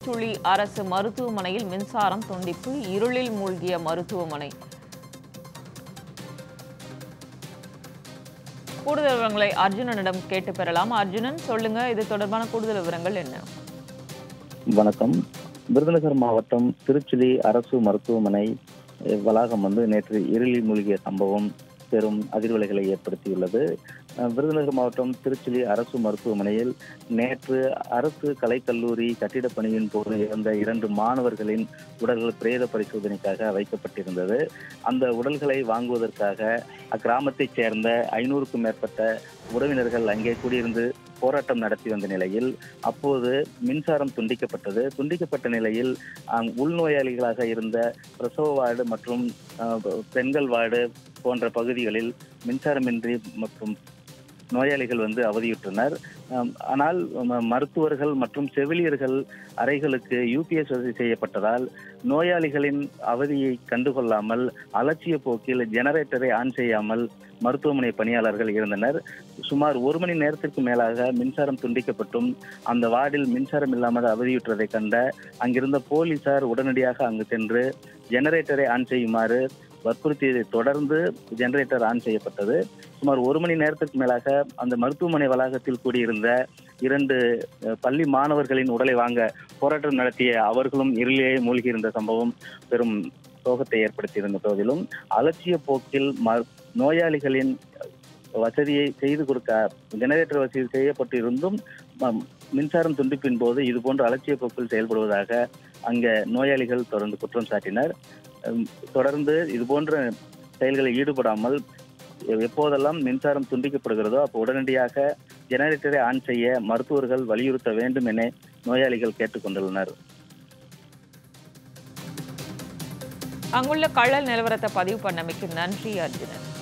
திருச்சுழி அரசு மருத்துவமனையில் மின்சாரம் துண்டிப்பு இருளில் மூழ்கிய மருத்துவமனை கூடுதல் விவரங்களை அர்ஜுனனிடம் கேட்டு பெறலாம் அர்ஜுனன் சொல்லுங்க இது தொடர்பான கூடுதல் விவரங்கள் என்ன வணக்கம் விருதுநகர் மாவட்டம் திருச்சுழி அரசு மருத்துவமனை அஹ், வளாகம் வந்து நேற்று இருளில் மூழ்கிய சம்பவம் பெரும் அதிர்வலைகளை ஏற்படுத்தியுள்ளது அஹ், விருதுநகர் மாவட்டம் திருச்சுழி அரசு மருத்துவமனையில் நேற்று அரசு கலைக்கல்லூரி கட்டிடப் பணியின் போது இறந்த இரண்டு மாணவர்களின் உடல்கள் பிரேத பரிசோதனைக்காக வைக்கப்பட்டிருந்தது அந்த உடல்களை வாங்குவதற்காக அக்கிராமத்தைச் சேர்ந்த ஐநூறுக்கும் மேற்பட்ட உறவினர்கள் அங்கே கூடியிருந்து போராட்டம் நடத்தி வந்த நிலையில் அப்போது மின்சாரம் துண்டிக்கப்பட்டது துண்டிக்கப்பட்ட நிலையில் அங் உள்நோயாளிகளாக இருந்த பிரசவ வார்டு மற்றும் அஹ், பெண்கள் வார்டு போன்ற பகுதிகளில் மின்சாரமின்றி மற்றும் நோயாளிகள் வந்து அவதியுற்றனர் அம், ஆனால் ம- மருத்துவர்கள் மற்றும் செவிலியர்கள் அறைகளுக்கு யூபிஎஸ் வசதி செய்யப்பட்டதால் நோயாளிகளின் அவதியை கண்டுகொள்ளாமல் அலட்சிய போக்கில் ஜெனரேட்டரை ஆன் செய்யாமல் மருத்துவமனை பணியாளர்கள் இருந்தனர் சுமார் ஒரு மணி நேரத்திற்கு மேலாக மின்சாரம் துண்டிக்கப்பட்டும் அந்த வார்டில் மின்சாரம் இல்லாமல் அவதியுற்றதை கண்ட அங்கிருந்த போலீசார் உடனடியாக அங்கு சென்று ஜெனரேட்டரை ஆன் செய்யுமாறு வற்புறுத்தியதை தொடர்ந்து ஜெனரேட்டர் ஆன் செய்யப்பட்டது சுமார் ஒரு மணி நேரத்திற்கு மேலாக அந்த மருத்துவமனை வளாகத்தில் கூடியிருந்த இரண்டு அஹ், பள்ளி மாணவர்களின் உடலை வாங்க போராட்டம் நடத்திய அவர்களும் இருளிலே மூழ்கியிருந்த சம்பவம் பெரும் சோகத்தை ஏற்படுத்தியிருந்த போதிலும் அலட்சிய போக்கில் ம- நோயாளிகளின் வசதியை செய்து கொடுக்க ஜெனரேட்டர் வசதி செய்யப்பட்டிருந்தும் ம- மின்சாரம் துண்டிப்பின் போது இது போன்ற அலட்சிய போக்கில் செயல்படுவதாக அங்க நோயாளிகள் தொடர்ந்து குற்றம் சாட்டினர் உம், தொடர்ந்து இது போன்ற செயல்களில் ஈடுபடாமல் எப்போதெல்லாம் மின்சாரம் துண்டிக்கப்படுகிறதோ அப்போ உடனடியாக ஜெனரேட்டரை ஆன் செய்ய மருத்துவர்கள் வலியுறுத்த வேண்டும் என நோயாளிகள் கேட்டுக்கொண்டுள்ளனர் அங்குள்ள கள்ளல் நிலவரத்தை பதிவு பண்ணமைக்கு நன்றி அர்ஜுனன்